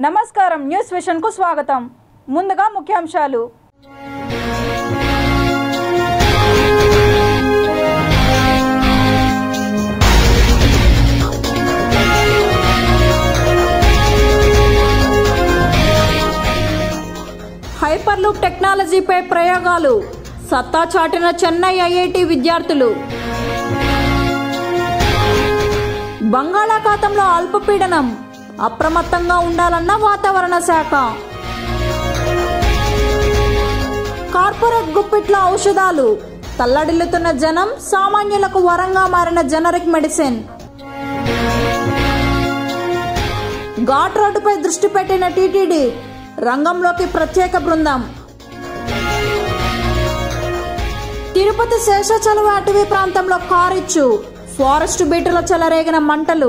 నమస్కారం న్యూస్ విషన్కు స్వాగతం ముందుగా ముఖ్యాంశాలు హైపర్లూప్ టెక్నాలజీపై ప్రయోగాలు సత్తా చాటిన చెన్నై ఐఐటి విద్యార్థులు బంగాళాఖాతంలో అల్పపీడనం అప్రమత్తంగా ఉండాలన్న వాతావరణ శాఖ కార్పొరేట్ గుప్పిట్ల ఔషధాలు తల్లడిల్లుతున్న జనం సామాన్యులకు వరంగా మారిన జనరిక్ మెడిసిన్ ఘాట్ రోడ్డుపై దృష్టి పెట్టిన టీటీడీ రంగంలోకి ప్రత్యేక బృందం తిరుపతి శేషాచలం అటవీ ప్రాంతంలో కారిచ్చు ఫారెస్ట్ బీటులో చెలరేగిన మంటలు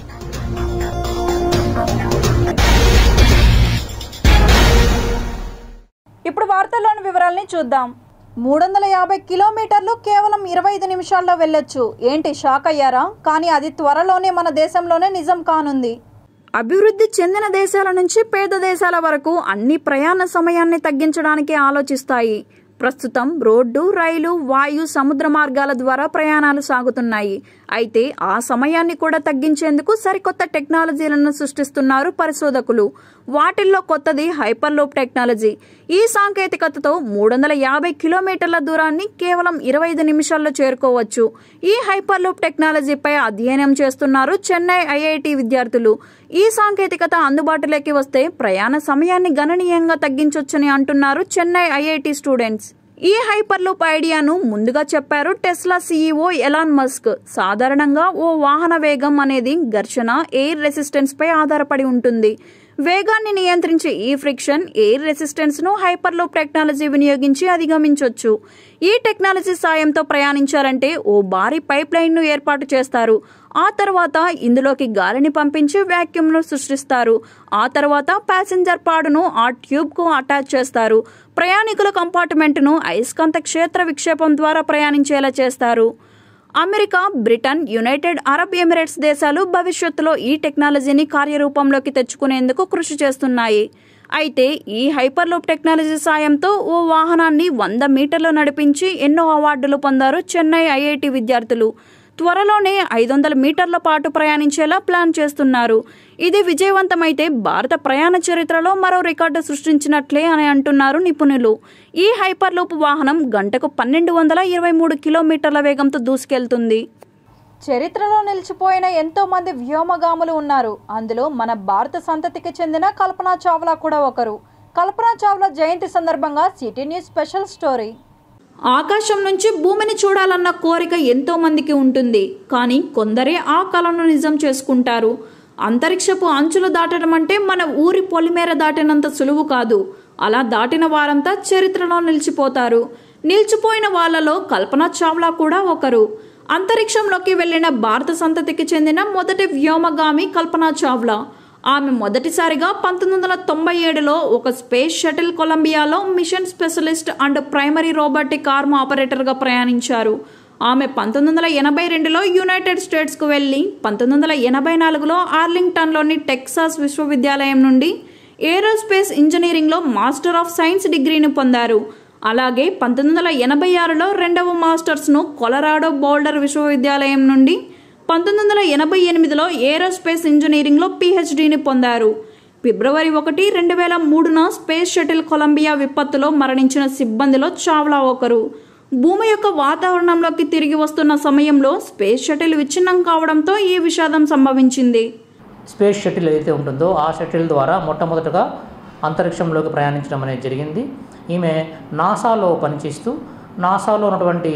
ఇప్పుడు వార్తల్లోని వివరాలని చూద్దాం మూడు వందల యాభై కిలోమీటర్లు కేవలం ఇరవై ఐదు నిమిషాల్లో వెళ్ళొచ్చు ఏంటి షాక్ అయ్యారా కానీ అది త్వరలోనే మన దేశంలోనే నిజం కానుంది అభివృద్ధి చెందిన దేశాల నుంచి పేద దేశాల వరకు అన్ని ప్రయాణ సమయాన్ని తగ్గించడానికి ఆలోచిస్తాయి ప్రస్తుతం రోడ్డు రైలు వాయు సముద్ర మార్గాల ద్వారా ప్రయాణాలు సాగుతున్నాయి అయితే ఆ సమయాన్ని కూడా తగ్గించేందుకు సరికొత్త టెక్నాలజీలను సృష్టిస్తున్నారు పరిశోధకులు వాటిల్లో కొత్తది హైపర్లోప్ టెక్నాలజీ ఈ సాంకేతికతతో మూడు వందల యాభై కిలోమీటర్ల దూరాన్ని కేవలం ఇరవై ఐదు నిమిషాల్లో చేరుకోవచ్చు ఈ హైపర్లూప్ టెక్నాలజీపై అధ్యయనం చేస్తున్నారు చెన్నై ఐఐటి విద్యార్థులు ఈ సాంకేతికత అందుబాటులోకి వస్తే ప్రయాణ సమయాన్ని గణనీయంగా తగ్గించొచ్చని అంటున్నారు చెన్నై ఐఐటి స్టూడెంట్స్ ఈ హైపర్లూప్ ఐడియాను ముందుగా చెప్పారు టెస్లా సీఈఓ ఎలాన్ మస్క్ సాధారణంగా ఓ వాహన వేగం అనేది ఘర్షణ ఎయిర్ రెసిస్టెన్స్ పై ఆధారపడి ఉంటుంది వేగాన్ని నియంత్రించే ఈ ఫ్రిక్షన్ ఎయిర్ రెసిస్టెన్స్ ను హైపర్లూప్ టెక్నాలజీ వినియోగించి అధిగమించవచ్చు ఈ టెక్నాలజీ సాయంతో ప్రయాణించాలంటే ఓ భారీ పైప్ లైన్ ను ఏర్పాటు చేస్తారు ఆ తర్వాత ఇందులోకి గాలిని పంపించి వ్యాక్యూమ్ ను సృష్టిస్తారు ఆ తర్వాత ప్యాసింజర్ పాడును ఆ ట్యూబ్ కు అటాచ్ చేస్తారు ప్రయాణికుల కంపార్ట్మెంట్ ను అయస్కాంత క్షేత్ర విక్షేపం ద్వారా ప్రయాణించేలా చేస్తారు America Britain United Arab Emirates దేశాలు భవిష్యత్తులో ఈ టెక్నాలజీని కార్యరూపంలోకి తెచ్చుకునేందుకు కృషి చేస్తున్నాయి అయితే ఈ హైపర్లూప్ టెక్నాలజీ సాయంతో ఓ వాహనాన్ని వంద మీటర్లు నడిపించి ఎన్నో అవార్డులు పొందారు చెన్నై ఐఐటి విద్యార్థులు త్వరలోనే ఐదు వందల మీటర్ల పాటు ప్రయాణించేలా ప్లాన్ చేస్తున్నారు ఇది విజయవంతమైతే భారత ప్రయాణ చరిత్రలో మరో రికార్డు సృష్టించినట్లే అని అంటున్నారు నిపుణులు ఈ హైపర్లూప్ వాహనం గంటకు పన్నెండు వందల ఇరవై మూడు కిలోమీటర్ల వేగంతో దూసుకెళ్తుంది చరిత్రలో నిలిచిపోయిన ఎంతో మంది వ్యోమగాములు ఉన్నారు అందులో మన భారత సంతతికి చెందిన కల్పనా చావ్లా కూడా ఒకరు కల్పనా చావ్లా జయంతి సందర్భంగా సిటీ న్యూస్ స్పెషల్ స్టోరీ ఆకాశం నుంచి భూమిని చూడాలన్న కోరిక ఎంతో మందికి ఉంటుంది కానీ కొందరే ఆ కలను నిజం చేసుకుంటారు అంతరిక్షపు అంచులు దాటడం అంటే మన ఊరి పొలిమేర దాటినంత సులువు కాదు అలా దాటిన వారంతా చరిత్రలో నిలిచిపోతారు నిలిచిపోయిన వాళ్ళలో కల్పనా చావ్లా కూడా ఒకరు అంతరిక్షంలోకి వెళ్లిన భారత సంతతికి చెందిన మొదటి వ్యోమగామి కల్పనా చావ్లా ఆమె మొదటిసారిగా పంతొమ్మిది వందల తొంభై ఏడులో ఒక స్పేస్ షటిల్ కొలంబియాలో mission specialist and primary robotic arm ఆపరేటర్గా ప్రయాణించారు ఆమె పంతొమ్మిది వందల ఎనభై రెండులో యునైటెడ్ స్టేట్స్కు వెళ్ళి పంతొమ్మిది వందల ఎనభై నాలుగులో ఆర్లింగ్టన్లోని టెక్సాస్ విశ్వవిద్యాలయం నుండి ఏరోస్పేస్ ఇంజనీరింగ్లో మాస్టర్ ఆఫ్ సైన్స్ డిగ్రీని పొందారు అలాగే పంతొమ్మిది వందల ఎనభై ఆరులో రెండవ మాస్టర్స్ను కొలరాడో బోల్డర్ విశ్వవిద్యాలయం నుండి పంతొమ్మిది వందల ఎనభై ఎనిమిదిలో ఏరోస్పేస్ ఇంజనీరింగ్లో పీహెచ్డీని పొందారు ఫిబ్రవరి ఒకటి రెండు వేల మూడున స్పేస్ షటిల్ కొలంబియా విపత్తులో మరణించిన సిబ్బందిలో చావ్లా ఒకరు భూమి యొక్క వాతావరణంలోకి తిరిగి వస్తున్న సమయంలో స్పేస్ షటిల్ విచ్ఛిన్నం కావడంతో ఈ విషాదం సంభవించింది స్పేస్ షటిల్ ఏదైతే ఉంటుందో ఆ షటిల్ ద్వారా మొట్టమొదటగా అంతరిక్షంలోకి ప్రయాణించడం అనేది జరిగింది ఈమె నాసాలో పనిచేస్తూ నాసాలో ఉన్నటువంటి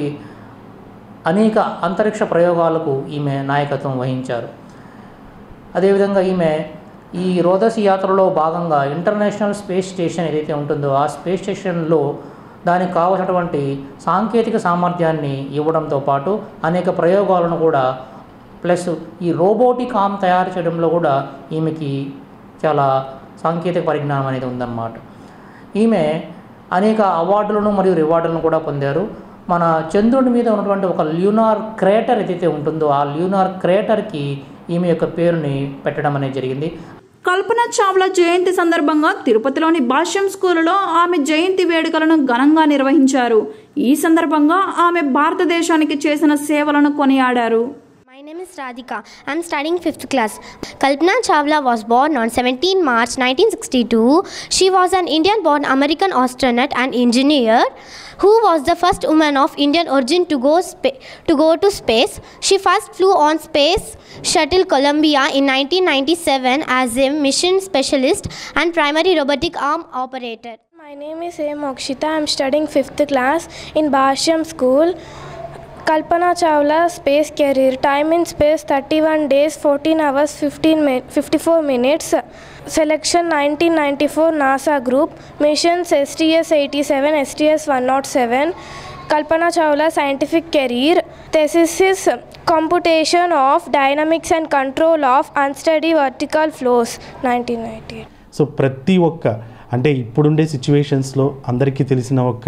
అనేక అంతరిక్ష ప్రయోగాలకు ఈమె నాయకత్వం వహించారు అదేవిధంగా ఈమె ఈ రోదసి యాత్రలో భాగంగా ఇంటర్నేషనల్ స్పేస్ స్టేషన్ ఏదైతే ఉంటుందో ఆ స్పేస్ స్టేషన్లో దానికి కావలసినటువంటి సాంకేతిక సామర్థ్యాన్ని ఇవ్వడంతో పాటు అనేక ప్రయోగాలను కూడా ప్లస్ ఈ రోబోటిక్ ఆర్మ్ తయారు చేయడంలో కూడా ఈమెకి చాలా సాంకేతిక పరిజ్ఞానం అనేది ఉందన్నమాట ఈమె అనేక అవార్డులను మరియు రివార్డులను కూడా పొందారు మన చంద్రుడి మీద ఉన్నటువంటి ఒక ల్యూనార్ క్రేటర్ ఏదైతే ఉంటుందో ఆ ల్యూనార్ క్రేటర్కి ఈమె యొక్క పేరుని పెట్టడం అనేది జరిగింది కల్పన చావ్లా జయంతి సందర్భంగా తిరుపతిలోని భాష్యం స్కూలులో ఆమె జయంతి వేడుకలను ఘనంగా నిర్వహించారు ఈ సందర్భంగా ఆమె భారతదేశానికి చేసిన సేవలను కొనియాడారు My name is Radhika. I'm studying 5th class. Kalpana Chawla was born on 17 March 1962. She was an Indian born American astronaut and engineer who was the first woman of Indian origin to go, spa- to go to space. She first flew on Space Shuttle Columbia in 1997 as a mission specialist and primary robotic arm operator. My name is A. Mokshita. I'm studying 5th class in Bhashyam School. Kalpana Chawla space career. Time in space 31 days, 14 hours, 15 mi- 54 minutes. Selection 1994 NASA group. Missions STS 87, STS 107. Kalpana Chawla scientific career. Thesis is computation of dynamics and control of unsteady vertical flows 1998. So ప్రతి ఒక్క అంటే ఇప్పుడుండే సిచ్యువేషన్స్లో అందరికీ తెలిసిన ఒక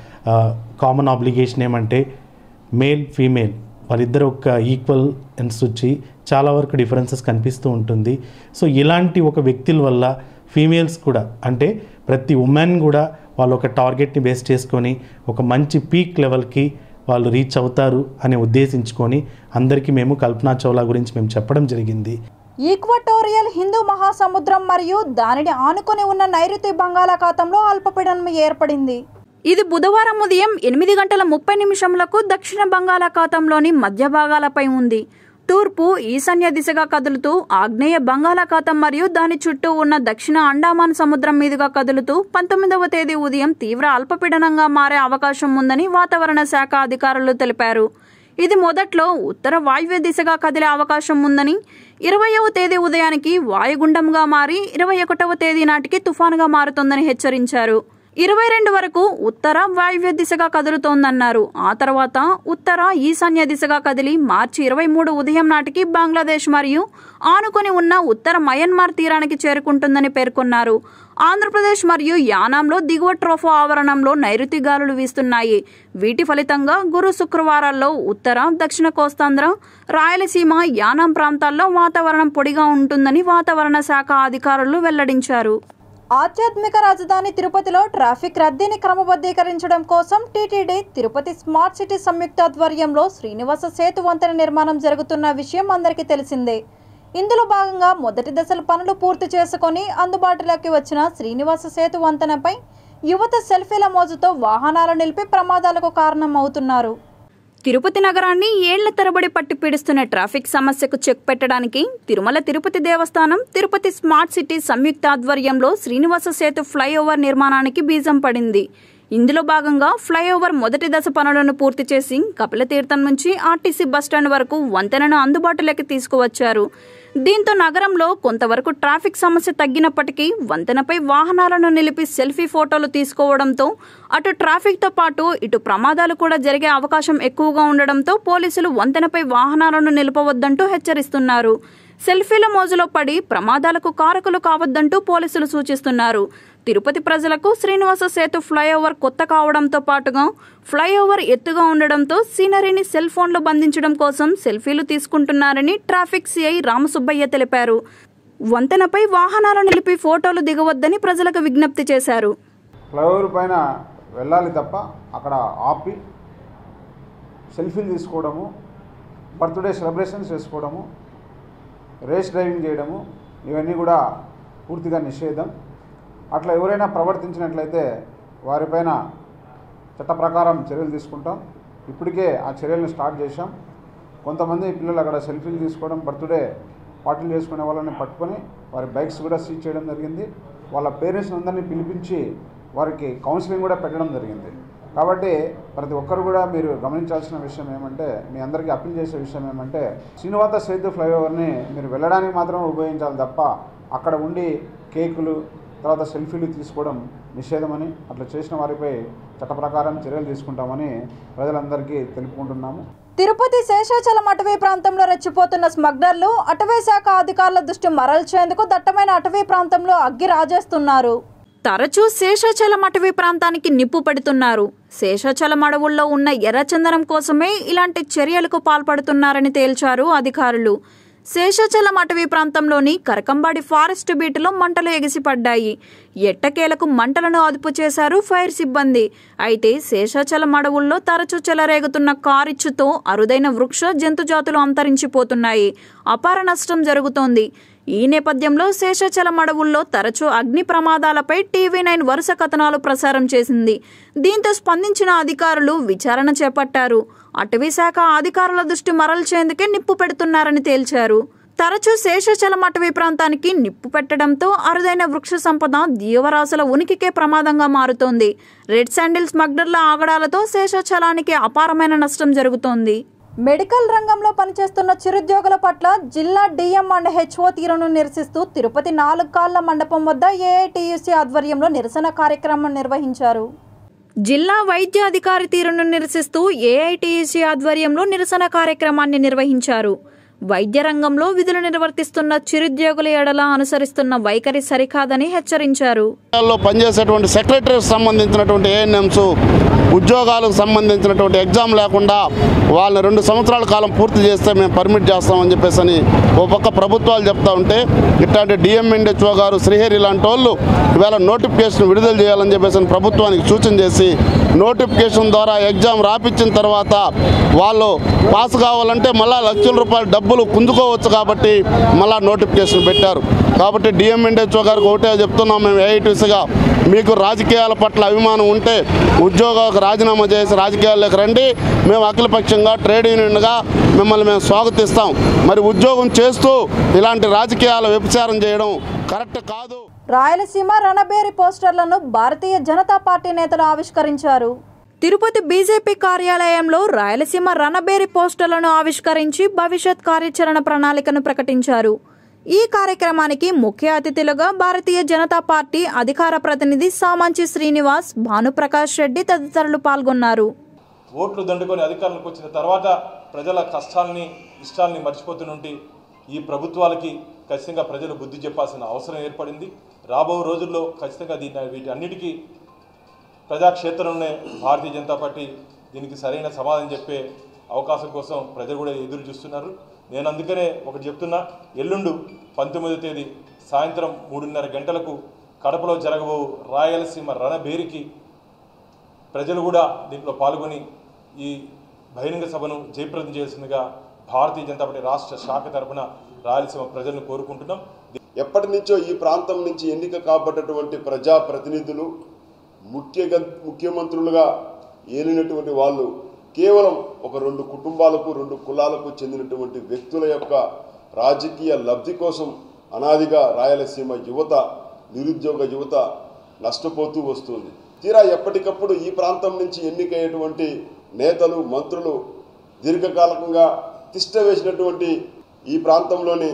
common obligation ఏమంటే male female వాళ్ళిద్దరు ఒక ఈక్వల్ ఎన్స్ వచ్చి చాలా వరకు డిఫరెన్సెస్ కనిపిస్తూ ఉంటుంది సో ఇలాంటి ఒక వ్యక్తుల వల్ల ఫీమేల్స్ కూడా అంటే ప్రతి ఉమెన్ కూడా వాళ్ళు ఒక టార్గెట్ని బేస్ చేసుకొని ఒక మంచి పీక్ లెవెల్కి వాళ్ళు రీచ్ అవుతారు అని ఉద్దేశించుకొని అందరికీ మేము కల్పనా చౌలా గురించి మేము చెప్పడం జరిగింది ఈక్వటోరియల్ హిందూ మహాసముద్రం మరియు దానిని ఆనుకొని ఉన్న నైరుతి బంగాళాఖాతంలో అల్పపీడనం ఏర్పడింది ఇది బుధవారం ఉదయం ఎనిమిది గంటల ముప్పై నిమిషంలకు దక్షిణ బంగాళాఖాతంలోని మధ్య భాగాలపై ఉంది తూర్పు ఈశాన్య దిశగా కదులుతూ ఆగ్నేయ బంగాళాఖాతం మరియు దాని చుట్టూ ఉన్న దక్షిణ అండమాన్ సముద్రం మీదుగా కదులుతూ పంతొమ్మిదవ తేదీ ఉదయం తీవ్ర అల్పపీడనంగా మారే అవకాశం ఉందని వాతావరణ శాఖ అధికారులు తెలిపారు ఇది మొదట్లో ఉత్తర వాయువ్య దిశగా కదిలే అవకాశం ఉందని ఇరవయవ తేదీ ఉదయానికి వాయుగుండంగా మారి ఇరవై ఒకటవ తేదీ నాటికి తుఫానుగా మారుతోందని హెచ్చరించారు ఇరవై రెండు వరకు ఉత్తర వాయువ్య దిశగా కదులుతోందన్నారు ఆ తర్వాత ఉత్తర ఈశాన్య దిశగా కదిలి మార్చి ఇరవై మూడు ఉదయం నాటికి బంగ్లాదేశ్ మరియు ఆనుకొని ఉన్న ఉత్తర మయన్మార్ తీరానికి చేరుకుంటుందని పేర్కొన్నారు ఆంధ్రప్రదేశ్ మరియు యానాంలో దిగువ ట్రోఫో ఆవరణంలో నైరుతి గాలులు వీస్తున్నాయి వీటి ఫలితంగా గురు శుక్రవారాల్లో ఉత్తర దక్షిణ కోస్తాంధ్ర రాయలసీమ యానాం ప్రాంతాల్లో వాతావరణం పొడిగా ఉంటుందని వాతావరణ శాఖ అధికారులు వెల్లడించారు ఆధ్యాత్మిక రాజధాని తిరుపతిలో ట్రాఫిక్ రద్దీని క్రమబద్ధీకరించడం కోసం టీటీడీ తిరుపతి స్మార్ట్ సిటీ సంయుక్త ఆధ్వర్యంలో శ్రీనివాస సేతు వంతెన నిర్మాణం జరుగుతున్న విషయం అందరికీ తెలిసిందే ఇందులో భాగంగా మొదటి దశల పనులు పూర్తి చేసుకొని అందుబాటులోకి వచ్చిన శ్రీనివాస సేతు వంతెనపై యువత సెల్ఫీల మోజుతో వాహనాలు నిలిపి ప్రమాదాలకు కారణం అవుతున్నారు తిరుపతి నగరాన్ని ఏళ్ల తరబడి పట్టి పీడిస్తున్న ట్రాఫిక్ సమస్యకు చెక్ పెట్టడానికి తిరుమల తిరుపతి దేవస్థానం తిరుపతి స్మార్ట్ సిటీ సంయుక్త ఆధ్వర్యంలో శ్రీనివాస సేతు ఫ్లైఓవర్ నిర్మాణానికి బీజం పడింది ఇందులో భాగంగా ఫ్లైఓవర్ మొదటి దశ పనులను పూర్తి చేసి కపిలతీర్థం నుంచి ఆర్టీసీ బస్టాండ్ వరకు వంతెనను అందుబాటులోకి తీసుకువచ్చారు దీంతో నగరంలో కొంతవరకు ట్రాఫిక్ సమస్య తగ్గినప్పటికీ వంతెనపై వాహనాలను నిలిపి సెల్ఫీ ఫోటోలు తీసుకోవడంతో అటు ట్రాఫిక్తో పాటు ఇటు ప్రమాదాలు కూడా జరిగే అవకాశం ఎక్కువగా ఉండడంతో పోలీసులు వంతెనపై వాహనాలను నిలపవద్దంటూ హెచ్చరిస్తున్నారు సెల్ఫీల మోజులో పడి ప్రమాదాలకు కారకులు కావద్దంటూ పోలీసులు సూచిస్తున్నారు తిరుపతి ప్రజలకు శ్రీనివాస సేతు ఫ్లైఓవర్ కొత్త కావడంతో పాటుగా ఫ్లైఓవర్ ఎత్తుగా ఉండడంతో సీనరీని సెల్ ఫోన్లో బంధించడం కోసం సెల్ఫీలు తీసుకుంటున్నారని ట్రాఫిక్ సిఐ రామసుబ్బయ్య తెలిపారు వంతెనపై వాహనాలు నిలిపి ఫోటోలు దిగవద్దని ప్రజలకు విజ్ఞప్తి చేశారు ఫ్లైఓవర్ పైన వెళ్ళాలి తప్ప అక్కడ ఆపి సెల్ఫీలు తీసుకోవడము బర్త్డే సెలబ్రేషన్స్ చేసుకోవడము రేస్ డ్రైవింగ్ చేయడము ఇవన్నీ కూడా పూర్తిగా నిషేధం అట్లా ఎవరైనా ప్రవర్తించినట్లయితే వారిపైన చట్ట ప్రకారం చర్యలు తీసుకుంటాం ఇప్పటికే ఆ చర్యలను స్టార్ట్ చేశాం కొంతమంది పిల్లలు అక్కడ సెల్ఫీలు తీసుకోవడం బర్త్డే పార్టీలు చేసుకునే వాళ్ళని పట్టుకొని వారి బైక్స్ కూడా సీజ్ చేయడం జరిగింది వాళ్ళ పేరెంట్స్ అందరినీ పిలిపించి వారికి కౌన్సిలింగ్ కూడా పెట్టడం జరిగింది కాబట్టి ప్రతి ఒక్కరు కూడా మీరు గమనించాల్సిన విషయం ఏమంటే మీ అందరికీ అప్పీల్ చేసే విషయం ఏమంటే శ్రీనివాస సేతు ఫ్లైఓవర్ని మీరు వెళ్ళడానికి మాత్రమే ఉపయోగించాలి తప్ప అక్కడ ఉండి కేకులు తర్వాత సెల్ఫీలు తీసుకోవడం నిషేధమని అట్లా చేసిన వారిపై చట్ట ప్రకారం చర్యలు తీసుకుంటామని ప్రజలందరికీ తెలుపుకుంటున్నాము తిరుపతి శేషాచలం అటవీ ప్రాంతంలో రెచ్చిపోతున్న స్మగ్లర్లు అటవీ శాఖ అధికారుల దృష్టి మరల్చేందుకు దట్టమైన అటవీ ప్రాంతంలో అగ్గి రాజేస్తున్నారు తరచూ శేషాచలం అటవీ ప్రాంతానికి నిప్పు పెడుతున్నారు శేషాచలం అడవుల్లో ఉన్న ఎర్రచందనం కోసమే ఇలాంటి చర్యలకు పాల్పడుతున్నారని తేల్చారు అధికారులు శేషాచలం అటవీ ప్రాంతంలోని కరకంబాడి ఫారెస్ట్ బీటులో మంటలు ఎగిసిపడ్డాయి ఎట్టకేలకు మంటలను అదుపు చేశారు ఫైర్ సిబ్బంది అయితే శేషాచలం అడవుల్లో తరచూ చెలరేగుతున్న కారిచ్చుతో అరుదైన వృక్ష జంతుజాతులు అంతరించిపోతున్నాయి అపార నష్టం జరుగుతోంది ఈ నేపథ్యంలో శేషాచలం అడవుల్లో తరచూ అగ్ని ప్రమాదాలపై టీవీ నైన్ వరుస కథనాలు ప్రసారం చేసింది దీంతో స్పందించిన అధికారులు విచారణ చేపట్టారు అటవీ శాఖ అధికారుల దృష్టి మరల్చేందుకే నిప్పు పెడుతున్నారని తేల్చారు తరచూ శేషాచలం అటవీ ప్రాంతానికి నిప్పు పెట్టడంతో అరుదైన వృక్ష సంపద జీవరాశుల ఉనికికే ప్రమాదంగా మారుతోంది రెడ్ శాండిల్ స్మగ్లర్ల ఆగడాలతో శేషాచలానికి అపారమైన నష్టం జరుగుతోంది మెడికల్ రంగంలో పనిచేస్తున్న చిరుద్యోగుల పట్ల జిల్లా డిఎం అండ్ హెచ్ఓ తీరును నిరసిస్తూ తిరుపతి నాలుగు కాళ్ల మండపం వద్ద ఏఐటియుసి ఆధ్వర్యంలో నిరసన కార్యక్రమం నిర్వహించారు జిల్లా వైద్య అధికారి తీరును నిరసిస్తూ ఏఐటియుసి ఆధ్వర్యంలో నిరసన కార్యక్రమాన్ని నిర్వహించారు వైద్య రంగంలో విధులు నిర్వర్తిస్తున్న చిరుద్యోగుల ఎడల అనుసరిస్తున్న వైఖరి సరికాదని హెచ్చరించారు లో పనిచేసేటువంటి సెక్రటరీకి సంబంధించినటువంటి ఏఎన్ఎంస్ ఉద్యోగాలకు సంబంధించినటువంటి ఎగ్జామ్ లేకుండా వాళ్ళని రెండు సంవత్సరాల కాలం పూర్తి చేస్తే మేము పర్మిట్ చేస్తామని చెప్పేసి అని ఓ పక్క ప్రభుత్వాలు చెప్తా ఉంటే ఇట్లాంటి డిఎంఎన్హెచ్ఓ గారు శ్రీహరి లాంటి వాళ్ళు ఇవాళ నోటిఫికేషన్ విడుదల చేయాలని చెప్పేసి అని ప్రభుత్వానికి సూచన చేసి నోటిఫికేషన్ ద్వారా ఎగ్జామ్ రాపిచ్చిన తర్వాత వాళ్ళు పాస్ కావాలంటే మళ్ళా లక్షల రూపాయల డబ్బులు కుందుకోవచ్చు కాబట్టి మళ్ళా నోటిఫికేషన్ పెట్టారు కాబట్టి డిఎంఎన్హెచ్ఓ గారికి ఒకటే చెప్తున్నాం మేము ఏఐటీసీగా మీకు రాజకీయాల పట్ల అభిమానం ఉంటే ఉద్యోగాలకు రాజీనామా చేసి రాజకీయాల్లోకి రండి మేము అఖిలపక్షంగా ట్రేడ్ యూనియన్గా మిమ్మల్ని మేము స్వాగతిస్తాం మరి ఉద్యోగం చేస్తూ ఇలాంటి రాజకీయాల వ్యభిచారం చేయడం కరెక్ట్ కాదు రాయలసీమ రణబేరి పోస్టర్లను భారతీయ జనతా పార్టీ నేతలు ఆవిష్కరించారు తిరుపతి బీజేపీ కార్యాలయంలో రాయలసీమ రణబేరి పోస్టర్లను ఆవిష్కరించి భవిష్యత్ కార్యాచరణ ప్రణాళికను ప్రకటించారు ఈ కార్యక్రమానికి ముఖ్య అతిథులుగా భారతీయ జనతా పార్టీ అధికార ప్రతినిధి సామంచి శ్రీనివాస్ భానుప్రకాష్ రెడ్డి తదితరులు పాల్గొన్నారు ఓట్లు దండుకొని అధికారంలోకి వచ్చిన తర్వాత ప్రజల కష్టాలని ఇష్టాలని మర్చిపోతున్నట్టు ఈ ప్రభుత్వాలకి ఖచ్చితంగా ప్రజలు బుద్ధి చెప్పాల్సిన అవసరం ఏర్పడింది రాబో రోజుల్లో ఖచ్చితంగా దీన్ని వీటన్నిటికీ ప్రజాక్షేత్రంలోనే భారతీయ జనతా పార్టీ దీనికి సరైన సమాధానం చెప్పే అవకాశం కోసం ప్రజలు కూడా ఎదురు చూస్తున్నారు నేను అందుకనే ఒకటి చెప్తున్నా ఎల్లుండు పంతొమ్మిదో తేదీ సాయంత్రం మూడున్నర గంటలకు కడపలో జరగబో రాయలసీమ రణబేరికి ప్రజలు కూడా దీంట్లో పాల్గొని ఈ బహిరంగ సభను జయప్రదం చేసిందిగా భారతీయ జనతా పార్టీ రాష్ట్ర శాఖ తరపున రాయలసీమ ప్రజలను కోరుకుంటున్నాం ఎప్పటి నుంచో ఈ ప్రాంతం నుంచి ఎన్నిక కాబడ్డటువంటి ప్రజాప్రతినిధులు ముఖ్య ముఖ్యమంత్రులుగా ఏలినటువంటి వాళ్ళు కేవలం ఒక రెండు కుటుంబాలకు రెండు కులాలకు చెందినటువంటి వ్యక్తుల యొక్క రాజకీయ లబ్ధి కోసం అనాదిగా రాయలసీమ యువత నిరుద్యోగ యువత నష్టపోతూ వస్తుంది తీరా ఎప్పటికప్పుడు ఈ ప్రాంతం నుంచి ఎన్నికయ్యేటువంటి నేతలు మంత్రులు దీర్ఘకాలికంగా తిష్ట వేసినటువంటి ఈ ప్రాంతంలోని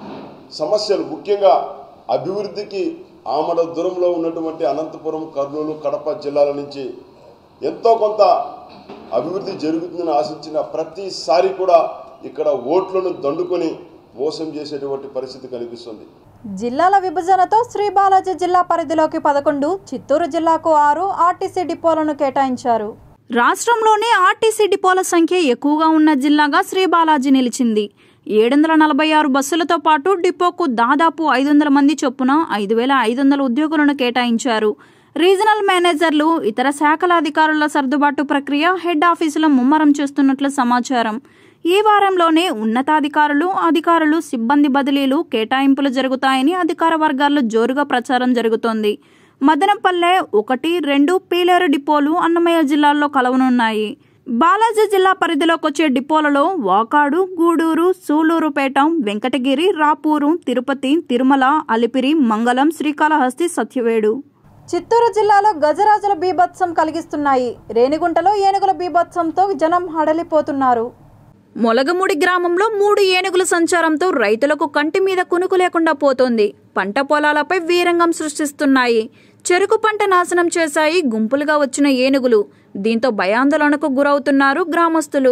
సమస్యలు ముఖ్యంగా అభివృద్ధికి ఆమడ దూరంలో ఉన్నటువంటి అనంతపురం కర్నూలు కడప జిల్లాల నుంచి ఎంతో కొంత అభివృద్ధి జరుగుతుందని ఆశించిన ప్రతిసారి కూడా ఇక్కడ ఓట్లను దండుకొని మోసం చేసేటువంటి పరిస్థితి కనిపిస్తుంది జిల్లాల విభజనతో శ్రీ బాలాజీ జిల్లా పరిధిలోకి పదకొండు చిత్తూరు జిల్లాకు ఆరు ఆర్టీసీ డిపోలను కేటాయించారు రాష్ట్రంలోనే ఆర్టీసీ డిపోల సంఖ్య ఎక్కువగా ఉన్న జిల్లాగా శ్రీ బాలాజీ నిలిచింది ఏడు వందల నలభై ఆరు బస్సులతో పాటు డిపోకు దాదాపు ఐదు వందల మంది చొప్పున ఐదు వేల ఐదు వందల ఉద్యోగులను కేటాయించారు రీజనల్ మేనేజర్లు ఇతర శాఖల అధికారుల సర్దుబాటు ప్రక్రియ హెడ్ ఆఫీసులో ముమ్మరం చేస్తున్నట్లు సమాచారం ఈ వారంలోనే ఉన్నతాధికారులు అధికారులు సిబ్బంది బదిలీలు కేటాయింపులు జరుగుతాయని అధికార వర్గాల్లో జోరుగా ప్రచారం జరుగుతోంది మదనపల్లె ఒకటి రెండు పీలేరు డిపోలు అన్నమయ్య జిల్లాల్లో కలవనున్నాయి బాలాజీ జిల్లా పరిధిలోకి వచ్చే డిపోలలో వాకాడు గూడూరు సూలూరుపేట వెంకటగిరి రాపూరు తిరుపతి తిరుమల అలిపిరి మంగళం శ్రీకాళహస్తి సత్యవేడు చిత్తూరు జిల్లాలో గజరాజుల బీభత్సం కలిగిస్తున్నాయి రేణిగుంటలో ఏనుగుల బీభత్సంతో జనం హడలిపోతున్నారు మొలగముడి గ్రామంలో మూడు ఏనుగుల సంచారంతో రైతులకు కంటి మీద కునుకు లేకుండా పోతోంది పంట పొలాలపై వీరంగం సృష్టిస్తున్నాయి చెరుకు పంట నాశనం చేశాయి గుంపులుగా వచ్చిన ఏనుగులు దీంతో భయాందోళనకు గురవుతున్నారు గ్రామస్తులు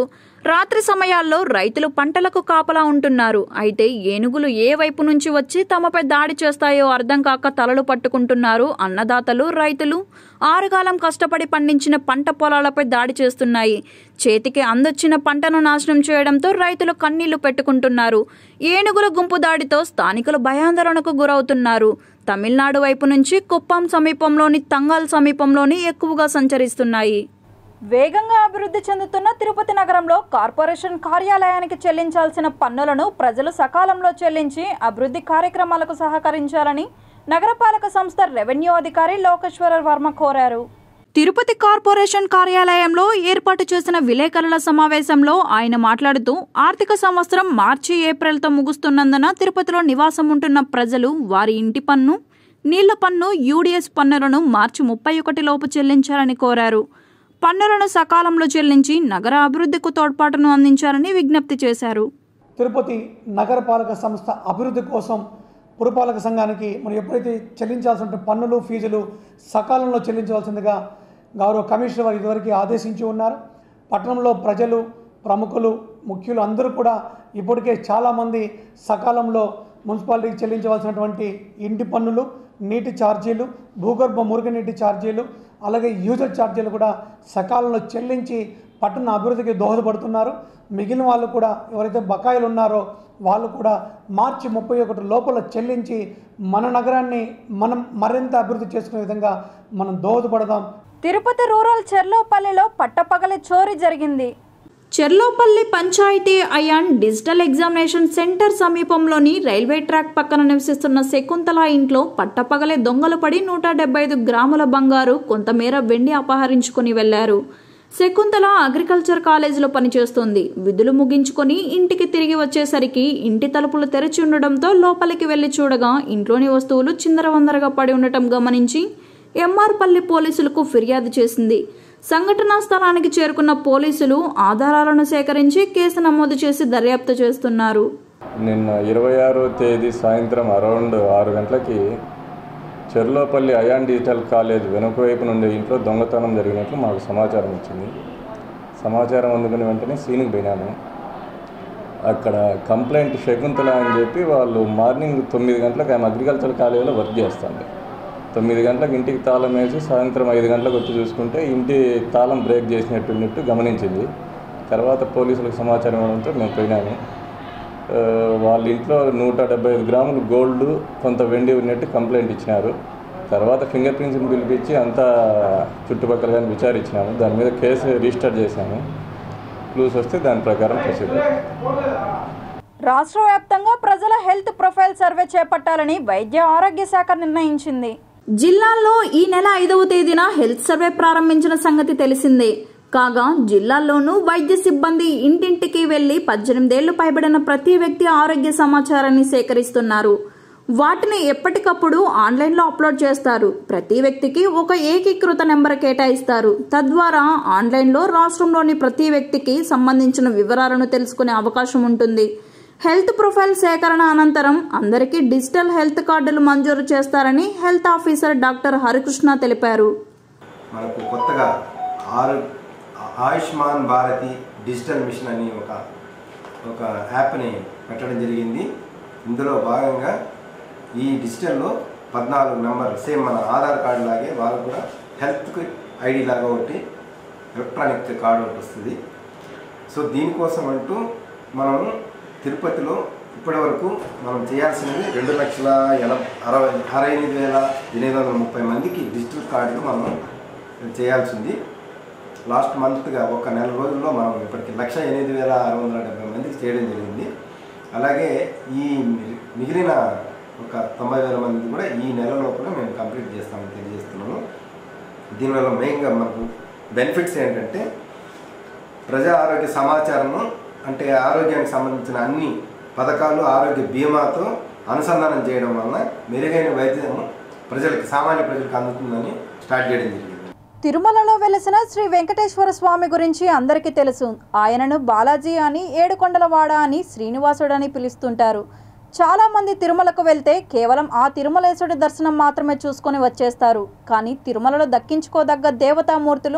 రాత్రి సమయాల్లో రైతులు పంటలకు కాపలా ఉంటున్నారు అయితే ఏనుగులు ఏ వైపు నుంచి వచ్చి తమపై దాడి చేస్తాయో అర్థం కాక తలలు పట్టుకుంటున్నారు అన్నదాతలు రైతులు ఆరుగాలం కష్టపడి పండించిన పంట పొలాలపై దాడి చేస్తున్నాయి చేతికి అందొచ్చిన పంటను నాశనం చేయడంతో రైతులు కన్నీళ్లు పెట్టుకుంటున్నారు ఏనుగుల గుంపు దాడితో స్థానికులు భయాందోళనకు గురవుతున్నారు తమిళనాడు వైపు నుంచి కుప్పం సమీపంలోని తంగాల్ సమీపంలోని ఎక్కువగా సంచరిస్తున్నాయి వేగంగా అభివృద్ధి చెందుతున్న తిరుపతి నగరంలో కార్పొరేషన్ కార్యాలయానికి చెల్లించాల్సిన పన్నులను ప్రజలు సకాలంలో చెల్లించి అభివృద్ధి కార్యక్రమాలకు సహకరించాలని నగరపాలక సంస్థ రెవెన్యూ అధికారి లోకేశ్వర వర్మ కోరారు తిరుపతి కార్పొరేషన్ కార్యాలయంలో ఏర్పాటు చేసిన విలేకరుల సమావేశంలో ఆయన మాట్లాడుతూ ఆర్థిక సంవత్సరం మార్చి ఏప్రిల్తో ముగుస్తున్నందున తిరుపతిలో నివాసం ఉంటున్న ప్రజలు వారి ఇంటి పన్ను నీళ్ల పన్ను యూడీఎస్ పన్నులను మార్చి ముప్పై ఒకటి లోపు చెల్లించాలని కోరారు పన్నులను సకాలంలో చెల్లించి నగర అభివృద్ధికి తోడ్పాటును అందించాలని విజ్ఞప్తి చేశారు తిరుపతి నగరపాలక సంస్థ అభివృద్ధి కోసం పురపాలక సంఘానికి మనం ఎప్పుడైతే చెల్లించాల్సిన పన్నులు ఫీజులు సకాలంలో చెల్లించవలసిందిగా గౌరవ కమిషనర్ వారు ఇదివరకు ఆదేశించి ఉన్నారు పట్టణంలో ప్రజలు ప్రముఖులు ముఖ్యులు అందరూ కూడా ఇప్పటికే చాలామంది సకాలంలో మున్సిపాలిటీకి చెల్లించవలసినటువంటి ఇంటి పన్నులు నీటి ఛార్జీలు భూగర్భ మురుగునీటి ఛార్జీలు అలాగే యూజర్ ఛార్జీలు కూడా సకాలంలో చెల్లించి పట్టణ అభివృద్ధికి దోహదపడుతున్నారు మిగిలిన వాళ్ళు కూడా ఎవరైతే బకాయిలు ఉన్నారో వాళ్ళు కూడా మార్చి ముప్పై ఒకటి లోపల చెల్లించి మన నగరాన్ని మనం మరింత అభివృద్ధి చేసుకునే విధంగా మనం దోహదపడదాం తిరుపతి రూరల్ చెర్లోపల్లిలో పట్టపగలి చోరీ జరిగింది Cherlopalli panchayat iON digital examination center సమీపంలోని రైల్వే ట్రాక్ పక్కన నివసిస్తున్న శకుంతల ఇంట్లో పట్టపగలే దొంగలు పడి నూట డెబ్బై ఐదు గ్రాముల బంగారు కొంతమేర వెండి అపహరించుకుని వెళ్లారు శకుంతల అగ్రికల్చర్ కాలేజీలో పనిచేస్తోంది విధులు ముగించుకొని ఇంటికి తిరిగి వచ్చేసరికి ఇంటి తలుపులు తెరిచి ఉండడంతో లోపలికి వెళ్లి చూడగా ఇంట్లోని వస్తువులు చిందరవందరగా పడి ఉండటం గమనించి ఎంఆర్పల్లి పోలీసులకు ఫిర్యాదు చేసింది సంఘటనా స్థలానికి చేరుకున్న పోలీసులు ఆధారాలను సేకరించి కేసు నమోదు చేసి దర్యాప్తు చేస్తున్నారు నిన్న ఇరవై ఆరో తేదీ సాయంత్రం అరౌండ్ ఆరు గంటలకి చెర్లోపల్లి అయాన్ డిజిటల్ కాలేజ్ వెనుక వైపు నుండి ఇంట్లో దొంగతనం జరిగినట్లు మాకు సమాచారం వచ్చింది సమాచారం అందుకుని వెంటనే సీన్కి పోయినాము అక్కడ కంప్లైంట్ శకుంతల అని చెప్పి వాళ్ళు మార్నింగ్ తొమ్మిది గంటలకు ఆమె అగ్రికల్చర్ కాలేజీలో వర్క్ చేస్తుంది తొమ్మిది గంటలకు ఇంటికి తాళం వేసి సాయంత్రం ఐదు గంటలకు వచ్చి చూసుకుంటే ఇంటి తాళం బ్రేక్ చేసినట్టున్నట్టు గమనించింది తర్వాత పోలీసులకు సమాచారం ఇవ్వడంతో మేము పోయినాము ఆ, వాళ్ళ ఇంట్లో నూట డెబ్బై ఐదు గ్రాములు గోల్డ్ కొంత వెండి ఉన్నట్టు కంప్లైంట్ ఇచ్చినారు తర్వాత ఫింగర్ ప్రింట్స్ని పిలిపించి అంతా చుట్టుపక్కల కానీ విచారించినాము దాని మీద కేసు రిజిస్టర్ చేశాము క్లూస్ వస్తే దాని ప్రకారం ప్రొసీడ్ రాష్ట్ర వ్యాప్తంగా ప్రజల హెల్త్ ప్రొఫైల్ సర్వే చేపట్టాలని వైద్య ఆరోగ్య శాఖ నిర్ణయించింది జిల్లాల్లో ఈ నెల ఐదవ తేదీన హెల్త్ సర్వే ప్రారంభించిన సంగతి తెలిసిందే కాగా జిల్లాల్లోనూ వైద్య సిబ్బంది ఇంటింటికి వెళ్లి పద్దెనిమిదేళ్లు పైబడిన ప్రతి వ్యక్తి ఆరోగ్య సమాచారాన్ని సేకరిస్తున్నారు వాటిని ఎప్పటికప్పుడు ఆన్లైన్లో అప్లోడ్ చేస్తారు ప్రతి వ్యక్తికి ఒక ఏకీకృత నెంబర్ కేటాయిస్తారు తద్వారా ఆన్లైన్లో రాష్ట్రంలోని ప్రతి వ్యక్తికి సంబంధించిన వివరాలను తెలుసుకునే అవకాశం ఉంటుంది హెల్త్ ప్రొఫైల్ సేకరణ అనంతరం అందరికీ డిజిటల్ హెల్త్ కార్డులు మంజూరు చేస్తారని హెల్త్ ఆఫీసర్ డాక్టర్ హరికృష్ణ తెలిపారు మనకు కొత్తగా ఆరు ఆయుష్మాన్ భారతి డిజిటల్ మిషన్ అని ఒక ఒక యాప్ని పెట్టడం జరిగింది ఇందులో భాగంగా ఈ డిజిటల్లో పద్నాలుగు నెంబర్లు సేమ్ మన ఆధార్ కార్డు లాగే వాళ్ళు కూడా హెల్త్కి ఐడి లాగా ఒకటి ఎలక్ట్రానిక్ కార్డు ఒకటి వస్తుంది సో దీనికోసం అంటూ మనం తిరుపతిలో ఇప్పటివరకు మనం చేయాల్సినది రెండు లక్షల ఎన అరవై అరవై ఎనిమిది వేల ఎనిమిది వందల ముప్పై మందికి డిజిటల్ కార్డులు మనం చేయాల్సింది లాస్ట్ మంత్గా ఒక నెల రోజుల్లో మనం ఇప్పటికి లక్ష ఎనిమిది వేల ఆరు వందల డెబ్బై మందికి చేయడం జరిగింది అలాగే ఈ మి- మిగిలిన ఒక తొంభై వేల మంది కూడా ఈ నెల లోపల మేము కంప్లీట్ చేస్తామని తెలియజేస్తున్నాము దీనివల్ల మెయిన్గా మనకు బెనిఫిట్స్ ఏంటంటే ప్రజా ఆరోగ్య సమాచారము అంటే ఆరోగ్యానికి సంబంధించిన అన్ని పథకాలు ఆరోగ్య బీమాతో అనుసంధానం చేయడం వలన మెరుగైన వైద్యం ప్రజలకు సామాన్య ప్రజలకు అందుతుందని స్టార్ట్ చేయడం జరిగింది తిరుమలలో వెలసిన శ్రీ వెంకటేశ్వర స్వామి గురించి అందరికీ తెలుసు ఆయనను బాలాజీ అని ఏడుకొండలవాడ అని శ్రీనివాసుడు అని పిలుస్తుంటారు చాలా మంది తిరుమలకు వెళ్తే కేవలం ఆ తిరుమలేశుడి దర్శనం మాత్రమే చూసుకొని వచ్చేస్తారు కానీ తిరుమలలో దక్కించుకోదగ్గ దేవతామూర్తులు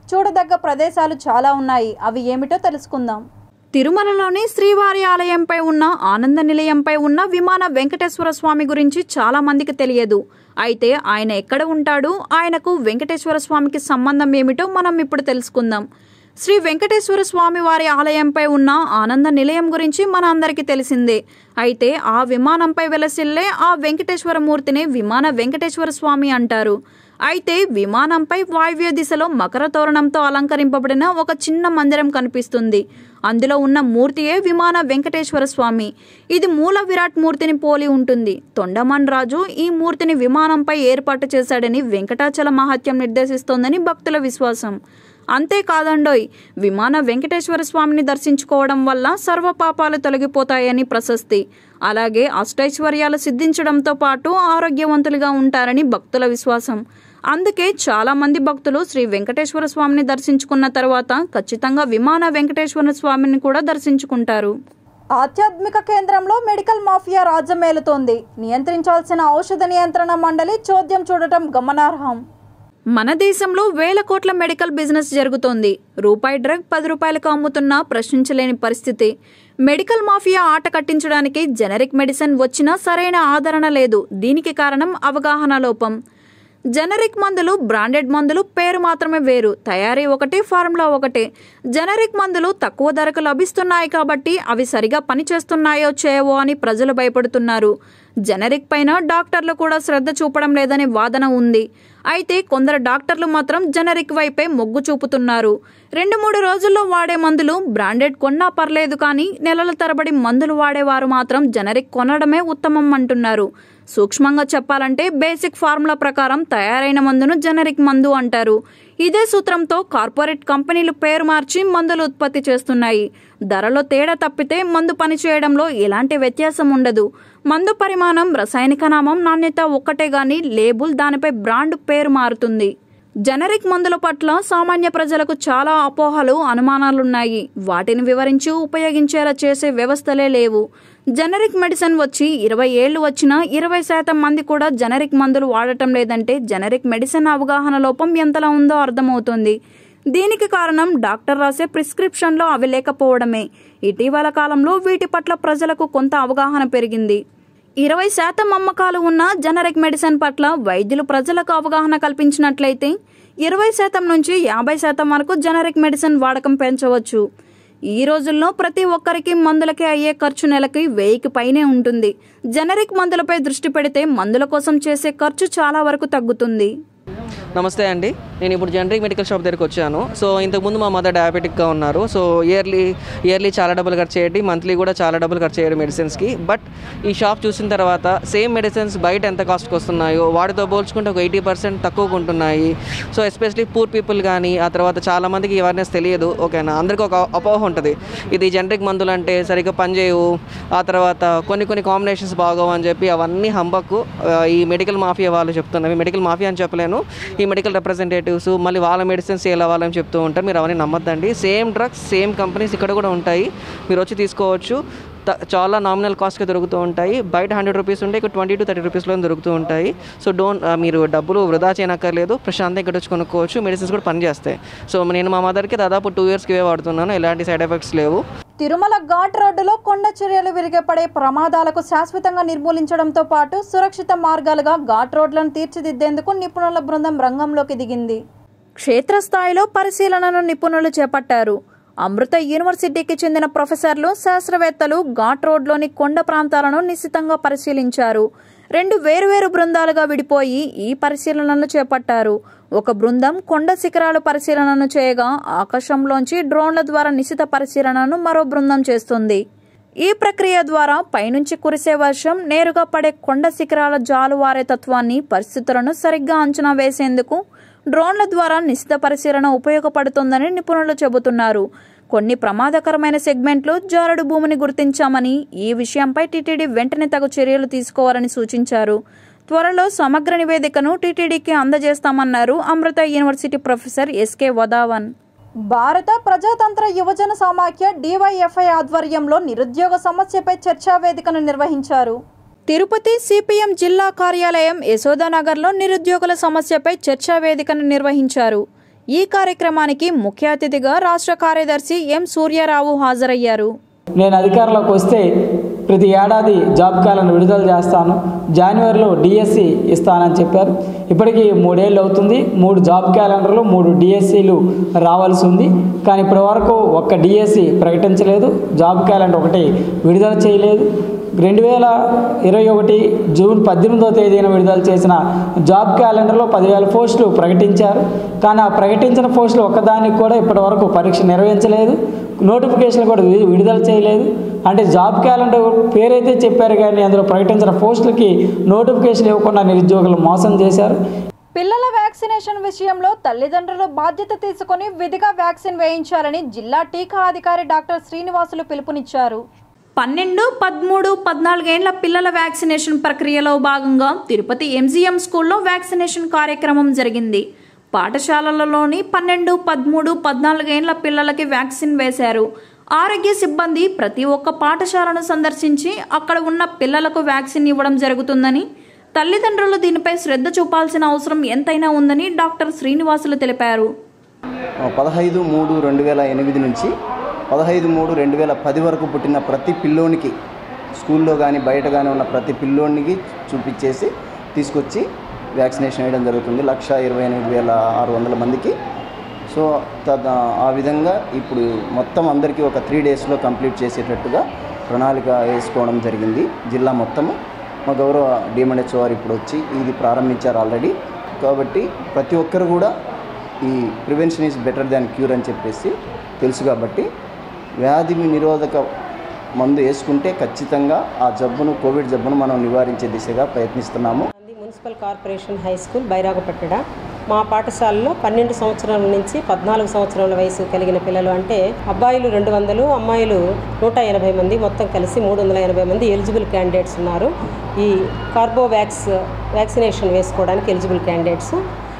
చూడదగ్గ ప్రదేశాలు చాలా ఉన్నాయి అవి ఏమిటో తెలుసుకుందాం తిరుమలలోని శ్రీవారి ఆలయంపై ఉన్న ఆనంద నిలయంపై ఉన్న విమాన వెంకటేశ్వర స్వామి గురించి చాలా మందికి తెలియదు అయితే ఆయన ఎక్కడ ఉంటాడు ఆయనకు వెంకటేశ్వర స్వామికి సంబంధం ఏమిటో మనం ఇప్పుడు తెలుసుకుందాం శ్రీ వెంకటేశ్వర స్వామి వారి ఆలయంపై ఉన్న ఆనంద నిలయం గురించి మన అందరికీ తెలిసిందే అయితే ఆ విమానంపై వెలసిల్లే ఆ వెంకటేశ్వర మూర్తిని విమాన వెంకటేశ్వర స్వామి అంటారు అయితే విమానంపై వాయువ్య దిశలో మకర తోరణంతో అలంకరింపబడిన ఒక చిన్న మందిరం కనిపిస్తుంది అందులో ఉన్న మూర్తియే విమాన వెంకటేశ్వర స్వామి ఇది మూల విరాట్ మూర్తిని పోలి ఉంటుంది తొండమన్ రాజు ఈ మూర్తిని విమానంపై ఏర్పాటు చేశాడని వెంకటాచల మహత్యం నిర్దేశిస్తోందని భక్తుల విశ్వాసం అంతేకాదండోయ్ విమాన వెంకటేశ్వర స్వామిని దర్శించుకోవడం వల్ల సర్వ పాపాలు తొలగిపోతాయని ప్రశస్తి అలాగే అష్టైశ్వర్యాలు సిద్ధించడంతో పాటు ఆరోగ్యవంతులుగా ఉంటారని భక్తుల విశ్వాసం అందుకే చాలా మంది భక్తులు శ్రీ వెంకటేశ్వర స్వామిని దర్శించుకున్న తర్వాత ఖచ్చితంగా విమాన వెంకటేశ్వర స్వామిని కూడా దర్శించుకుంటారు ఆధ్యాత్మిక కేంద్రంలో మెడికల్ మాఫియా రాజ్యమేలుతోంది నియంత్రించాల్సిన ఔషధ నియంత్రణ మండలి చోద్యం చూడటం గమనార్హం మన దేశంలో వేల కోట్ల మెడికల్ బిజినెస్ జరుగుతోంది రూపాయి డ్రగ్ పది రూపాయలకు అమ్ముతున్నా ప్రశ్నించలేని పరిస్థితి మెడికల్ మాఫియా ఆట కట్టించడానికి జెనరిక్ మెడిసిన్ వచ్చినా సరైన ఆదరణ లేదు దీనికి కారణం అవగాహన లోపం జనరిక్ మందులు బ్రాండెడ్ మందులు పేరు మాత్రమే వేరు తయారీ ఒకటి ఫార్ములా ఒకటే జనరిక్ మందులు తక్కువ ధరకు లభిస్తున్నాయి కాబట్టి అవి సరిగా పనిచేస్తున్నాయో చేయవో అని ప్రజలు భయపడుతున్నారు జనరిక్ పైన డాక్టర్లు కూడా శ్రద్ధ చూపడం లేదనే వాదన ఉంది అయితే కొందరు డాక్టర్లు మాత్రం జనరిక్ వైపే మొగ్గు చూపుతున్నారు రెండు మూడు రోజుల్లో వాడే మందులు బ్రాండెడ్ కొన్నా పర్లేదు కానీ నెలల తరబడి మందులు వాడేవారు మాత్రం జనరిక్ కొనడమే ఉత్తమం అంటున్నారు సూక్ష్మంగా చెప్పాలంటే బేసిక్ ఫార్ములా ప్రకారం తయారైన మందును జనరిక్ మందు అంటారు ఇదే సూత్రంతో కార్పొరేట్ కంపెనీలు పేరు మార్చి మందులు ఉత్పత్తి చేస్తున్నాయి ధరలో తేడా తప్పితే మందు పనిచేయడంలో ఎలాంటి వ్యత్యాసం ఉండదు మందు పరిమాణం రసాయనిక నామం నాణ్యత ఒక్కటే గాని లేబుల్ దానిపై బ్రాండ్ పేరు మారుతుంది జనరిక్ మందుల పట్ల సామాన్య ప్రజలకు చాలా అపోహలు అనుమానాలున్నాయి వాటిని వివరించి ఉపయోగించేలా చేసే వ్యవస్థలే లేవు జనరిక్ మెడిసిన్ వచ్చి ఇరవై ఏళ్లు వచ్చినా ఇరవై శాతం మంది కూడా జనరిక్ మందులు వాడటం లేదంటే జనరిక్ మెడిసిన్ అవగాహన లోపం ఎంతలా ఉందో అర్థమవుతుంది దీనికి కారణం డాక్టర్ రాసే ప్రిస్క్రిప్షన్లో అవి లేకపోవడమే ఇటీవల కాలంలో వీటి పట్ల ప్రజలకు కొంత అవగాహన పెరిగింది ఇరవై శాతం అమ్మకాలు ఉన్న జనరిక్ మెడిసిన్ పట్ల వైద్యులు ప్రజలకు అవగాహన కల్పించినట్లయితే ఇరవై శాతం నుంచి యాభై శాతం వరకు జనరిక్ మెడిసిన్ వాడకం పెంచవచ్చు ఈ రోజుల్లో ప్రతి ఒక్కరికి మందులకే అయ్యే ఖర్చు నెలకి వెయ్యికి పైనే ఉంటుంది జనరిక్ మందులపై దృష్టి పెడితే మందుల కోసం చేసే ఖర్చు చాలా వరకు తగ్గుతుంది నమస్తే అండి నేను ఇప్పుడు జనరిక్ మెడికల్ షాప్ దగ్గరికి వచ్చాను సో ఇంతకుముందు మా మదర్ డయాబెటిక్గా ఉన్నారు సో ఇయర్లీ ఇయర్లీ చాలా డబ్బులు ఖర్చు చేయండి మంత్లీ కూడా చాలా డబ్బులు ఖర్చు చేయడం మెడిసిన్స్కి బట్ ఈ షాప్ చూసిన తర్వాత సేమ్ మెడిసిన్స్ బయట ఎంత కాస్ట్కి వస్తున్నాయో వాటితో పోల్చుకుంటే ఒక ఎయిటీ పర్సెంట్ తక్కువగా ఉంటున్నాయి సో ఎస్పెషలీ పూర్ పీపుల్ కానీ ఆ తర్వాత చాలామందికి అవేర్నెస్ తెలియదు ఓకేనా అందరికీ ఒక అపోహ ఉంటుంది ఇది జనరిక్ మందులు అంటే సరిగ్గా పనిచేయవు ఆ తర్వాత కొన్ని కొన్ని కాంబినేషన్స్ బాగోవు అని చెప్పి అవన్నీ హంబకు ఆ, ఈ మెడికల్ మాఫియా వాళ్ళు చెప్తున్నవి మెడికల్ మాఫియా అని చెప్పలేను ఈ మెడికల్ రిప్రజెంటేటివ్స్ మళ్ళీ వాళ్ళ మెడిసిన్స్ ఎలా వాళ్ళని చెప్తూ ఉంటారు మీరు అవన్నీ నమ్మద్దండి సేమ్ డ్రగ్స్ సేమ్ కంపెనీస్ ఇక్కడ కూడా ఉంటాయి మీరు వచ్చి తీసుకోవచ్చు త- చాలా నామినల్ కాస్ట్గా దొరుకుతూ ఉంటాయి బయట హండ్రెడ్ రూపీస్ ఉంటే ఇక్కడ ట్వంటీ టు థర్టీ రూపీస్లో దొరుకుతూ ఉంటాయి సో డోంట్ మీరు డబ్బులు వృధా చేయనక్కర్లేదు ప్రశాంతంగా ఇక్కడ వచ్చి కొనుక్కోవచ్చు మెడిసిన్స్ కూడా పనిచేస్తాయి సో నేను మా మదర్కి దాదాపు టూ ఇయర్స్కి ఇవే వాడుతున్నాను ఎలాంటి సైడ్ ఎఫెక్ట్స్ లేవు తిరుమల ఘాట్ రోడ్డులో కొండ చర్యలు విరిగపడే ప్రమాదాలకు శాశ్వతంగా నిర్మూలించడంతో పాటు సురక్షిత మార్గాలుగా ఘాట్ రోడ్లను తీర్చిదిద్దేందుకు నిపుణుల బృందం రంగంలోకి దిగింది క్షేత్రస్థాయిలో పరిశీలనను నిపుణులు చేపట్టారు అమృత యూనివర్సిటీకి చెందిన ప్రొఫెసర్లు శాస్త్రవేత్తలు ఘాట్ రోడ్లోని కొండ ప్రాంతాలను నిశితంగా పరిశీలించారు రెండు వేరువేరు బృందాలుగా విడిపోయి ఈ పరిశీలనలు చేపట్టారు ఒక బృందం కొండ శిఖరాలు పరిశీలనను చేయగా ఆకాశంలోంచి డ్రోన్ల ద్వారా నిశిత పరిశీలనను మరో బృందం చేస్తుంది ఈ ప్రక్రియ ద్వారా పైనుంచి కురిసే వర్షం నేరుగా పడే కొండ శిఖరాల జాలువారే తత్వాన్ని పరిస్థితులను సరిగ్గా అంచనా వేసేందుకు డ్రోన్ల ద్వారా నిశిత పరిశీలన ఉపయోగపడుతుందని నిపుణులు చెబుతున్నారు కొన్ని ప్రమాదకరమైన సెగ్మెంట్లు జారుడు భూమిని గుర్తించామని ఈ విషయంపై టీటీడీ వెంటనే తగు చర్యలు తీసుకోవాలని సూచించారు త్వరలో సమగ్ర నివేదికను టీటీడీకి అందజేస్తామన్నారు Amrita university professor S K Vadhavan భారత ప్రజాతంత్ర యువజన సమాఖ్య డివైఎఫ్ఐ ఆధ్వర్యంలో నిరుద్యోగ సమస్యపై చర్చా వేదికను నిర్వహించారు తిరుపతి సిపిఎం జిల్లా కార్యాలయం యశోదానగర్లో నిరుద్యోగుల సమస్యపై చర్చా వేదికను నిర్వహించారు ఈ కార్యక్రమానికి ముఖ్య అతిథిగా రాష్ట్ర కార్యదర్శి ఎం సూర్యారావు హాజరయ్యారు నేను అధికారంలోకి వస్తే ప్రతి ఏడాది జాబ్ క్యాలెండర్ విడుదల చేస్తాను జనవరిలో డిఎస్సి ఇస్తానని చెప్పారు ఇప్పటికీ మూడేళ్ళు అవుతుంది మూడు జాబ్ క్యాలెండర్లు మూడు డిఎస్సీలు రావాల్సి ఉంది కానీ ఇప్పటి వరకు ఒక్క డిఎస్సి ప్రకటించలేదు జాబ్ క్యాలెండర్ ఒకటి విడుదల చేయలేదు రెండు వేల ఇరవై ఒకటి జూన్ పద్దెనిమిదవ తేదీన విడుదల చేసిన జాబ్ క్యాలెండర్లో పదివేల పోస్టులు ప్రకటించారు కానీ ఆ ప్రకటించిన పోస్టులు ఒక్కదానికి కూడా ఇప్పటివరకు పరీక్ష నిర్వహించలేదు నోటిఫికేషన్ కూడా వి- విడుదల చేయలేదు అంటే జాబ్ క్యాలెండర్ పేరైతే చెప్పారు కానీ అందులో ప్రకటించిన పోస్టులకి నోటిఫికేషన్ ఇవ్వకుండా నిరుద్యోగులు మోసం చేశారు పిల్లల వ్యాక్సినేషన్ విషయంలో తల్లిదండ్రులు బాధ్యత తీసుకొని విధిగా వ్యాక్సిన్ వేయించాలని జిల్లా టీకా అధికారి డాక్టర్ శ్రీనివాసులు పిలుపునిచ్చారు పన్నెండు పదమూడు పద్నాలుగేండ్ల పిల్లల వ్యాక్సినేషన్ ప్రక్రియలో భాగంగా తిరుపతి ఎంజీఎం స్కూల్లో వ్యాక్సినేషన్ కార్యక్రమం జరిగింది పాఠశాలలలోని పన్నెండు పదమూడు పద్నాలుగేండ్ల పిల్లలకి వ్యాక్సిన్ వేశారు ఆరోగ్య సిబ్బంది ప్రతి ఒక్క పాఠశాలను సందర్శించి అక్కడ ఉన్న పిల్లలకు వ్యాక్సిన్ ఇవ్వడం జరుగుతుందని తల్లిదండ్రులు దీనిపై శ్రద్ధ చూపాల్సిన అవసరం ఎంతైనా ఉందని డాక్టర్ శ్రీనివాసులు తెలిపారు పదహైదు మూడు రెండు వేల ఎనిమిది నుంచి పదహైదు మూడు రెండు వేల పది వరకు పుట్టిన ప్రతి పిల్లోనికి స్కూల్లో కానీ బయట కానీ ఉన్న ప్రతి పిల్లోనికి చూపించేసి తీసుకొచ్చి వ్యాక్సినేషన్ వేయడం జరుగుతుంది లక్ష ఇరవై ఎనిమిది వేల ఆరు వందల మందికి సో తద ఆ విధంగా ఇప్పుడు మొత్తం అందరికీ ఒక త్రీ డేస్లో కంప్లీట్ చేసేటట్టుగా ప్రణాళిక వేసుకోవడం జరిగింది జిల్లా మొత్తము మా గౌరవ డిఎంఎన్హెచ్ వారు ఇప్పుడు వచ్చి ఇది ప్రారంభించారు ఆల్రెడీ కాబట్టి ప్రతి ఒక్కరు కూడా ఈ prevention is better than cure అని చెప్పేసి తెలుసు కాబట్టి వ్యాధి నిరోధక మందు వేసుకుంటే ఖచ్చితంగా ఆ జబ్బును కోవిడ్ జబ్బును మనం నివారించే దిశగా ప్రయత్నిస్తున్నాము municipal corporation high school Byragipatteda మా పాఠశాలలో పన్నెండు సంవత్సరాల నుంచి పద్నాలుగు సంవత్సరాల వయసు కలిగిన పిల్లలు అంటే అబ్బాయిలు రెండు వందలు అమ్మాయిలు నూట ఎనభై మంది మొత్తం కలిసి మూడు వందల ఎనభై మంది ఎలిజిబుల్ క్యాండిడేట్స్ ఉన్నారు ఈ కార్బోవ్యాక్స్ వ్యాక్సినేషన్ వేసుకోవడానికి ఎలిజిబుల్ క్యాండిడేట్స్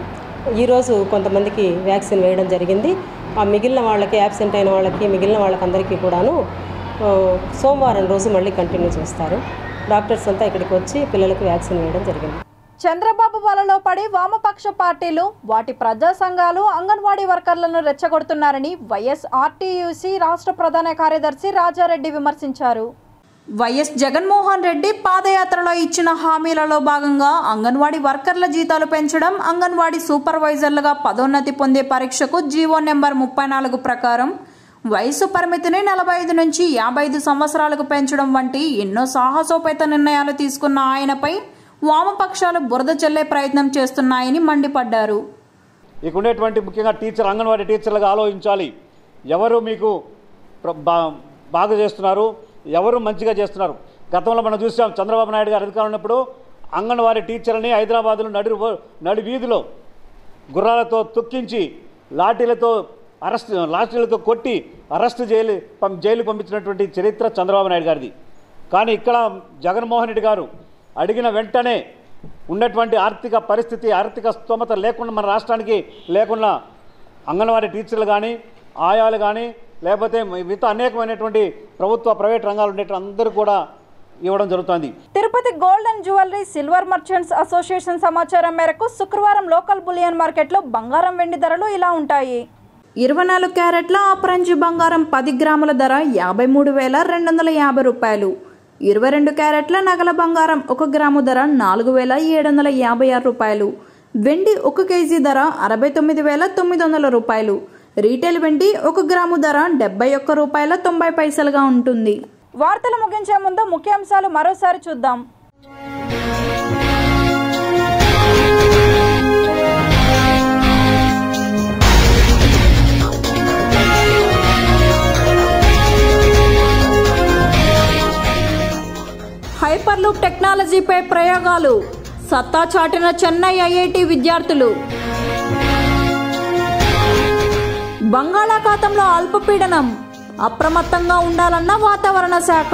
ఈరోజు కొంతమందికి వ్యాక్సిన్ వేయడం జరిగింది ఆ మిగిలిన వాళ్ళకి యాబ్సెంట్ అయిన వాళ్ళకి మిగిలిన వాళ్ళకందరికీ కూడాను ఆ, సోమవారం రోజు మళ్ళీ కంటిన్యూ చేస్తారు డాక్టర్స్ అంతా ఇక్కడికి వచ్చి పిల్లలకు వ్యాక్సిన్ వేయడం జరిగింది చంద్రబాబు వలలో పడి వామపక్ష పార్టీలు వాటి ప్రజా సంఘాలు అంగన్వాడీ వర్కర్లను రెచ్చగొడుతున్నారని వైఎస్ ఆర్టీయూసీ రాష్ట్ర ప్రధాన కార్యదర్శి రాజారెడ్డి విమర్శించారు వైఎస్ జగన్మోహన్ రెడ్డి పాదయాత్రలో ఇచ్చిన హామీలలో భాగంగా అంగన్వాడీ వర్కర్ల జీతాలు పెంచడం అంగన్వాడీ సూపర్వైజర్లుగా పదోన్నతి పొందే పరీక్షకు జీవో నెంబర్ ముప్పై నాలుగు ప్రకారం వయసు పరిమితిని నలభై ఐదు నుంచి యాభై ఐదు సంవత్సరాలకు పెంచడం వంటి ఎన్నో సాహసోపేత నిర్ణయాలు తీసుకున్న ఆయనపై వామపక్షాలు బురద చల్లే ప్రయత్నం చేస్తున్నాయని మండిపడ్డారు ఇక ఉండేటువంటి ముఖ్యంగా టీచర్ అంగన్వాడీ టీచర్లుగా ఆలోచించాలి ఎవరు మీకు ప్ర- బా- బాగా చేస్తున్నారు ఎవరు మంచిగా చేస్తున్నారు గతంలో మనం చూసాం చంద్రబాబు నాయుడు గారు అధికారం ఉన్నప్పుడు అంగన్వాడీ టీచర్లని హైదరాబాద్లో నడి రో- నడి వీధిలో గుర్రాలతో తొక్కించి లాఠీలతో అరెస్ట్ లాఠీలతో కొట్టి అరెస్ట్ జైలు పం- జైలు పంపించినటువంటి చరిత్ర చంద్రబాబు నాయుడు గారిది కానీ ఇక్కడ జగన్మోహన్ రెడ్డి గారు అడిగిన వెంటనే ఉన్నటువంటి ఆర్థిక పరిస్థితి ఆర్థిక స్తోమత లేకుండా మన రాష్ట్రానికి లేకుండా అంగన్వాడీ టీచర్లు కానీ ఆయాలు కానీ లేకపోతే మిగతా అనేకమైనటువంటి ప్రభుత్వ ప్రైవేట్ రంగాలు ఉండే అందరూ కూడా ఇవ్వడం జరుగుతుంది Tirupati gold and jewellery silver merchants association సమాచారం మేరకు శుక్రవారం లోకల్ బులియన్ మార్కెట్లో బంగారం వెండి ధరలు ఇలా ఉంటాయి ఇరవై నాలుగు క్యారెట్ల అపరంజి బంగారం పది గ్రాముల ధర యాభై మూడు వేల రెండు వందల యాభై రూపాయలు ఇరవై రెండు క్యారెట్ల నగల బంగారం ఒక గ్రాము ధర నాలుగు వేల ఏడు వందల యాభై ఆరు రూపాయలు వెండి ఒక కేజీ ధర అరవై తొమ్మిది వేల తొమ్మిది వందల రూపాయలు రీటైల్ వెండి ఒక గ్రాము ధర డెబ్బై ఒక్క రూపాయల తొంభై పైసలుగా ఉంటుంది వార్తలు ముగించే ముందు ముఖ్యాంశాలు మరోసారి చూద్దాం హైపర్ లూప్ టెక్నాలజీపై ప్రయోగాలు సత్తా చాటిన చెన్నై ఐఐటి విద్యార్థులు బంగాళాఖాతంలో అల్పపీడనం అప్రమత్తంగా ఉండాలన్న వాతావరణ శాఖ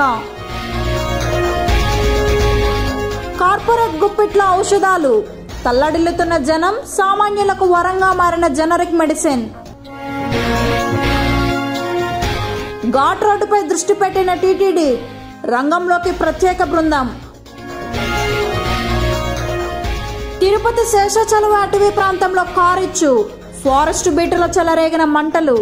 కార్పొరేట్ గుప్పిట్ల ఔషధాలు తల్లడిల్లుతున్న జనం సామాన్యులకు వరంగా మారిన జనరిక్ మెడిసిన్ ఘాట్ రోడ్డుపై దృష్టి పెట్టిన టీటీడీ రంగంలోకి ప్రత్యేక బృందం తిరుపతి శేషాచలం అటవీ ప్రాంతంలో కారిచ్చు ఫారెస్ట్ బీటులో చెలరేగిన మంటలు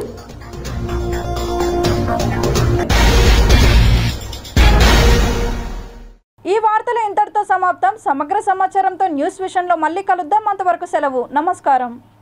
ఈ వార్తలు ఇంతటితో సమాప్తం సమగ్ర సమాచారంతో న్యూస్ విషయంలో మళ్ళీ కలుద్దాం అంతవరకు సెలవు నమస్కారం